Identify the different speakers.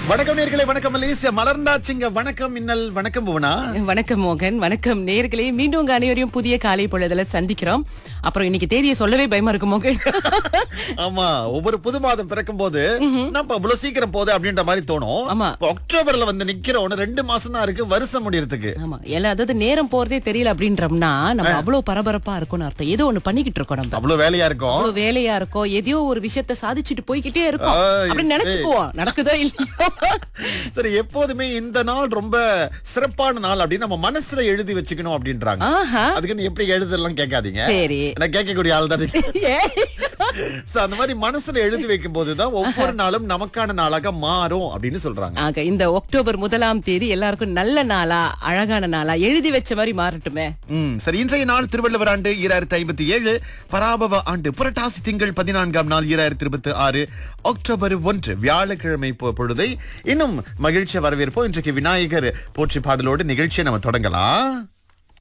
Speaker 1: வணக்கம் நேர்களே வணக்கம் மலேசியா மலர்ந்தாச்சுங்க வணக்கம் மின்னல் வணக்கம் புவனா
Speaker 2: வணக்கம் மோகன் வணக்கம் நேர்களே மீண்டும் உங்க அனைவரையும் புதிய காலை பொழுதுல சந்திக்கிறோம் அப்புறம் இன்னைக்கு தேதியை சொல்லவே பயமா இருக்கு மோகன்
Speaker 1: ஆமா ஒவ்வொரு புது மாதம் பிறக்கும் போது நம்ம இவ்வளவு சீக்கிரம் போகுது அப்படின்ற மாதிரி தோணும்
Speaker 2: ஆமா.
Speaker 1: இப்ப அக்டோபர்ல வந்து நிக்கிறோம் ரெண்டு மாசம் தான் இருக்கு வருஷம் முடியறதுக்கு
Speaker 2: ஆமா எல்லாம் அதாவது நேரம் போறதே தெரியல அப்படின்றோம்னா நம்ம அவ்வளவு பரபரப்பா இருக்கும்னு அர்த்தம் ஏதோ ஒண்ணு பண்ணிக்கிட்டு இருக்கோம் நம்ம
Speaker 1: அவ்வளவு வேலையா இருக்கும்
Speaker 2: அவ்வளவு வேலையா இருக்கோம் எதையோ ஒரு விஷயத்த சாதிச்சுட்டு போய்கிட்டே இருக்கோம்
Speaker 1: ஆய்,
Speaker 2: அப்படின்னு நினைச்சுக்குவோம் நடக்குதோ இல்லையோ
Speaker 1: சரி எப்போதுமே இந்த நாள் ரொம்ப சிறப்பான நாள் அப்படின்னு நம்ம மனசுல எழுதி வச்சுக்கணும் அப்படின்றாங்க
Speaker 2: ஆஹா
Speaker 1: அதுக்கு எப்படி எழுதலாம் கேட்காதீங்க
Speaker 2: சரி
Speaker 1: நான் கேட்கக்கூடிய ஆள் தானே
Speaker 2: ஏய்.
Speaker 1: So, அந்த மாதிரி மனசுல எழுதி வைக்கும் போதுதான் ஒவ்வொரு நாளும் நமக்கான நாளாக மாறும் அப்படின்னு சொல்றாங்க
Speaker 2: ஆக இந்த அக்டோபர் முதலாம் தேதி எல்லாருக்கும் நல்ல நாளா அழகான நாளா எழுதி வச்ச மாதிரி மாறட்டுமே
Speaker 1: ம் சரி இன்றைய நாள் திருவள்ளுவர் ஆண்டு ஈராயிரத்தி ஐம்பத்தி ஏழு பராபவ ஆண்டு புரட்டாசி திங்கள் பதினான்காம் நாள் ஈராயிரத்தி இருபத்தி ஆறு அக்டோபர் ஒன்று வியாழக்கிழமை பொ- பொழுதை இன்னும் மகிழ்ச்சியை வரவேற்போம் இன்றைக்கு விநாயகர் போற்றி பாடலோடு நிகழ்ச்சியை நம்ம தொடங்கலாம்